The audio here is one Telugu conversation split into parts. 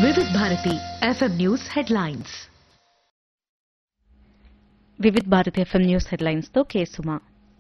వివిధ Bharati FM news headlines Vividh Bharat FM news హెడ్లైన్స్తో కేసుమా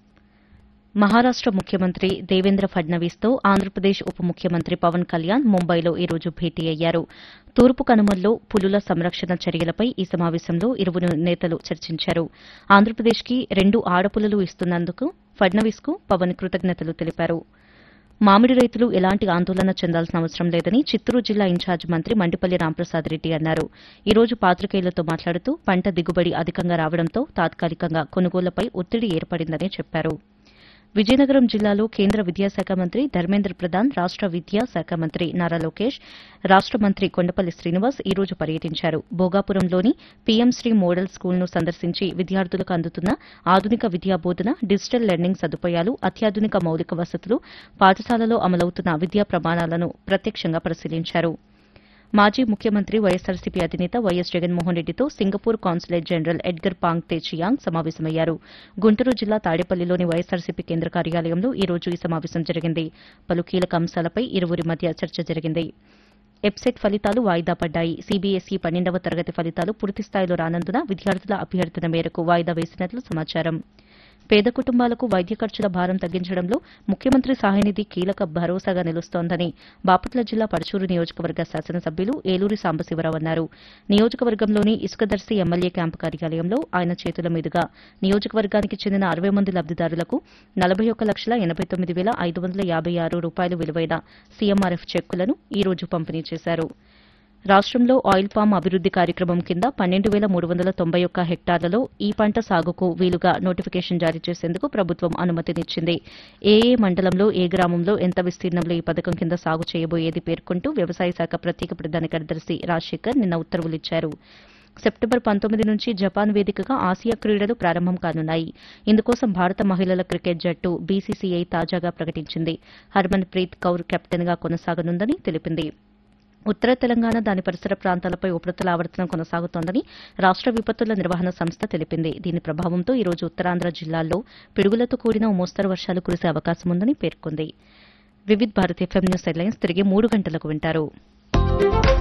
మహారాష్ట ముఖ్యమంత్రి దేవేంద్ర ఫడ్నవీస్తో ఆంధ్రప్రదేశ్ ఉప ముఖ్యమంత్రి పవన్ కళ్యాణ్ ముంబైలో ఈ రోజు భేటీ అయ్యారు తూర్పు కనుమల్లో పులుల సంరక్షణ చర్యలపై ఈ సమావేశంలో ఇరువురు నేతలు చర్చించారు ఆంధ్రప్రదేశ్కి రెండు ఆడపులులు ఇస్తున్నందుకు ఫడ్నవీస్కు పవన్ కృతజ్ఞతలు తెలిపారు మామిడి రైతులు ఎలాంటి ఆందోళన చెందాల్సిన అవసరం లేదని చిత్తూరు జిల్లా ఇన్ఛార్జ్ మంత్రి మండిపల్లి రాంప్రసాద్ రెడ్డి అన్నారు ఈ రోజు పాత్రికేయులతో మాట్లాడుతూ పంట దిగుబడి అధికంగా రావడంతో తాత్కాలికంగా కొనుగోళ్లపై ఒత్తిడి ఏర్పడిందని చెప్పారు విజయనగరం జిల్లాలో కేంద్ర విద్యాశాఖ మంత్రి ధర్మేంద్ర ప్రధాన్ రాష్ట విద్యా శాఖ మంత్రి నారా లోకేష్ రాష్ట మంత్రి కొండపల్లి శ్రీనివాస్ ఈ రోజు పర్యటించారు భోగాపురంలోని పీఎం శ్రీ మోడల్ స్కూల్ను సందర్శించి విద్యార్థులకు అందుతున్న ఆధునిక విద్యా బోధన డిజిటల్ లెర్నింగ్ సదుపాయాలు అత్యాధునిక మౌలిక వసతులు పాఠశాలలో అమలవుతున్న విద్యా ప్రమాణాలను ప్రత్యక్షంగా పరిశీలించారు మాజీ ముఖ్యమంత్రి వైఎస్సార్సీపీ అధినేత వైఎస్ జగన్మోహన్ రెడ్డితో Singapore consulate general Edgar Pang Tze Chiang సమావేశమయ్యారు గుంటూరు జిల్లా తాడేపల్లిలోని వైఎస్సార్సీపీ కేంద్ర కార్యాలయంలో ఈ రోజు ఈ సమావేశం జరిగింది పలు కీలక అంశాలపై ఇరువురి మధ్య చర్చ జరిగింది ఎబ్సెట్ ఫలితాలు వాయిదా పడ్డాయి సీబీఎస్ఈ పన్నెండవ తరగతి ఫలితాలు పూర్తి స్థాయిలో రానందున విద్యార్థుల అభ్యర్థన మేరకు వాయిదా వేసినట్లు సమాచారం పేద కుటుంబాలకు వైద్య ఖర్చుల భారం తగ్గించడంలో ముఖ్యమంత్రి సహాయనిధి కీలక భరోసాగా నిలుస్తోందని బాపట్ల జిల్లా పరచూరు నియోజకవర్గ శాసనసభ్యులు ఏలూరి సాంబశివరావు అన్నారు నియోజకవర్గంలోని ఇసుకదర్శి ఎమ్మెల్యే క్యాంపు కార్యాలయంలో ఆయన చేతుల మీదుగా నియోజకవర్గానికి చెందిన అరవై మంది లబ్దిదారులకు నలభై ఒక్క లక్షల ఎనబై తొమ్మిది వేల ఐదు వందల యాబై ఆరు రూపాయలు విలువైన సీఎంఆర్ఎఫ్ చెక్కులను ఈ రోజు పంపిణీ చేశారు రాష్ట్రంలో ఆయిల్ పామ్ అభివృద్ది కార్యక్రమం కింద పన్నెండు వేల మూడు వందల తొంభై ఒక్క హెక్టార్లలో ఈ పంట సాగుకు వీలుగా నోటిఫికేషన్ జారీ చేసేందుకు ప్రభుత్వం అనుమతినిచ్చింది ఏ ఏ మండలంలో ఏ గ్రామంలో ఎంత విస్తీర్ణంలో ఈ పథకం కింద సాగు చేయబోయేది పేర్కొంటూ వ్యవసాయ శాఖ ప్రత్యేక ప్రధాన కార్యదర్శి రాజశేఖర్ నిన్న ఉత్తర్వులిచ్చారు సెప్టెంబర్ పంతొమ్మిది నుంచి జపాన్ వేదికగా ఆసియా క్రీడలు ప్రారంభం కానున్నాయి ఇందుకోసం భారత మహిళల క్రికెట్ జట్టు బీసీసీఐ తాజాగా ప్రకటించింది హర్మన్ ప్రీత్ కౌర్ కెప్టెన్గా కొనసాగనుందని తెలిపింది ఉత్తర తెలంగాణ దాని పరిసర ప్రాంతాలపై ఉపరితల ఆవర్తనం కొనసాగుతోందని రాష్ట విపత్తుల నిర్వహణ సంస్థ తెలిపింది దీని ప్రభావంతో ఈ రోజు ఉత్తరాంధ్ర జిల్లాల్లో పిడుగులతో కూడిన ఓ మోస్తరు వర్షాలు కురిసే అవకాశం ఉందని పేర్కొంది Vividh Bharat FM news headlines తిరిగి మూడు గంటలకు వింటారు